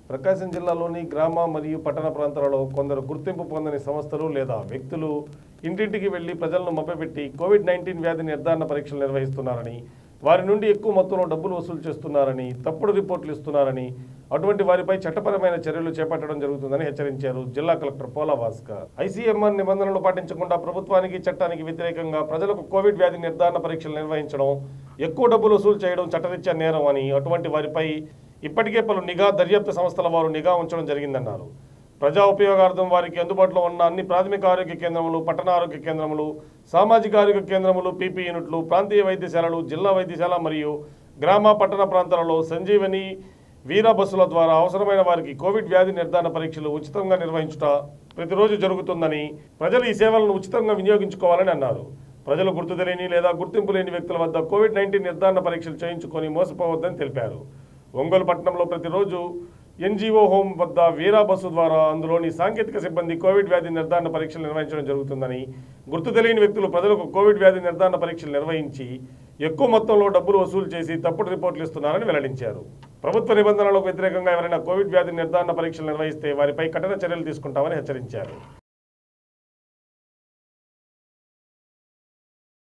ప్రకాశం జిల్లాలోని గ్రామ మరియు పట్టణ ప్రాంతాలలో కొందరు గుర్తింపు పొందని సంస్థలు లేదా వ్యక్తులు ఇంటింటికి వెళ్లి ప్రజలను మభ్యపెట్టి కోవిడ్ నైన్టీన్ వ్యాధి నిర్ధారణ పరీక్షలు నిర్వహిస్తున్నారని వారి నుండి ఎక్కువ మొత్తంలో డబ్బులు వసూలు చేస్తున్నారని తప్పుడు రిపోర్టులు ఇస్తున్నారని అటువంటి వారిపై చట్టపరమైన చర్యలు చేపట్టడం జరుగుతుందని హెచ్చరించారు జిల్లా కలెక్టర్ పోలా భాస్కర్ ఐసీఎంఆర్ నిబంధనలు పాటించకుండా ప్రభుత్వానికి చట్టానికి వ్యతిరేకంగా ప్రజలకు కోవిడ్ వ్యాధి నిర్ధారణ పరీక్షలు నిర్వహించడం ఎక్కువ డబ్బులు వసూలు చేయడం చట్టరీత్యా నేరం అని అటువంటి వారిపై ఇప్పటికే పలు నిఘా దర్యాప్తు సంస్థల వారు నిఘా ఉంచడం జరిగిందన్నారు ప్రజా ఉపయోగార్థం వారికి అందుబాటులో ఉన్న అన్ని ప్రాథమిక ఆరోగ్య కేంద్రములు పట్టణ ఆరోగ్య కేంద్రములు సామాజిక ఆరోగ్య కేంద్రములు పీపీ యూనిట్లు ప్రాంతీయ వైద్యశాలలు జిల్లా వైద్యశాల మరియు గ్రామ పట్టణ ప్రాంతాలలో సంజీవని వీరా బస్సుల ద్వారా అవసరమైన వారికి కోవిడ్ వ్యాధి నిర్ధారణ పరీక్షలు ఉచితంగా నిర్వహించుట ప్రతిరోజు జరుగుతుందని ప్రజలు ఈ సేవలను ఉచితంగా వినియోగించుకోవాలని అన్నారు ప్రజలు గుర్తు తెలియని లేదా గుర్తింపు లేని వ్యక్తుల వద్ద కోవిడ్ నైన్టీన్ నిర్ధారణ పరీక్షలు చేయించుకొని మోసపోవద్దని తెలిపారు ఒంగోలు పట్టణంలో ప్రతిరోజు ఎన్జిఓ హోమ్ వద్ద వీరా బస్సు ద్వారా అందులోని సాంకేతిక సిబ్బంది కోవిడ్ వ్యాధి నిర్ధారణ పరీక్షలు నిర్వహించడం జరుగుతుందని గుర్తు తెలియని వ్యక్తులు ప్రజలకు కోవిడ్ వ్యాధి నిర్ధారణ పరీక్షలు నిర్వహించి ఎక్కువ మొత్తంలో డబ్బులు వసూలు చేసి తప్పుడు రిపోర్టులు ఇస్తున్నారని వెల్లడించారు ప్రభుత్వ నిబంధనలకు వ్యతిరేకంగా ఎవరైనా కోవిడ్ వ్యాధి నిర్ధారణ పరీక్షలు నిర్వహిస్తే వారిపై కఠిన చర్యలు తీసుకుంటామని హెచ్చరించారు